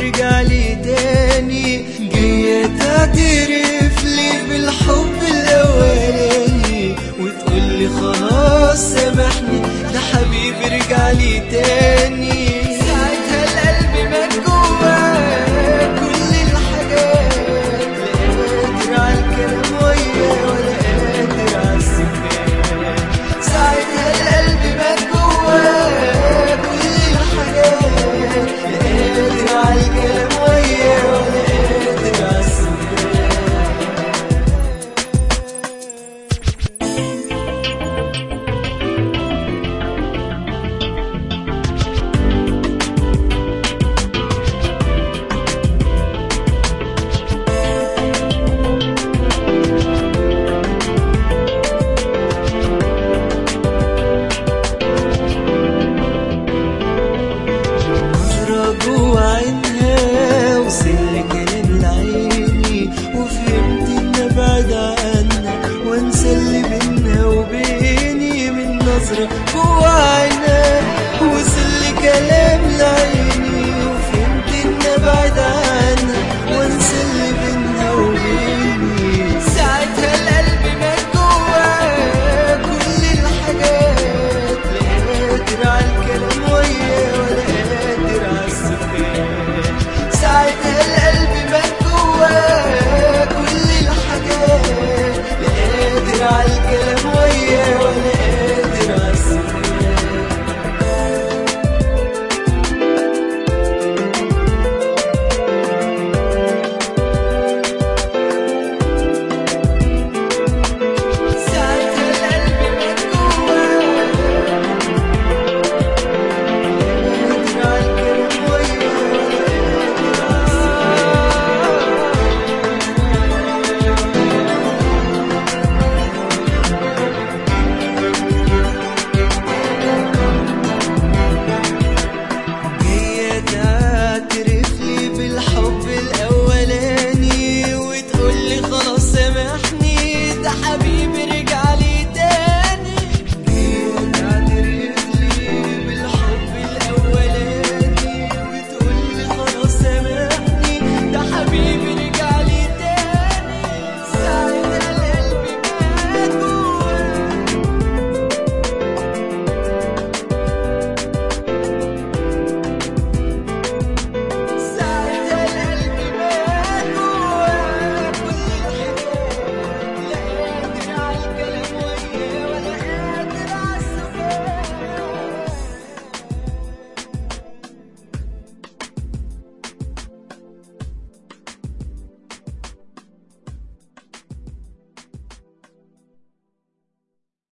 ارجع لي تاني جاية تعترف لي بالحب الاولاني وتقول لي خلاص سامحني ده حبيبي ارجع لي تاني ساعتها القلب مات جواه كل الحاجات لا قادر على الكلام وياه ولا قادر على السكات ساعتها القلب مات جواه كل الحاجات لا قادر على الكلام وياه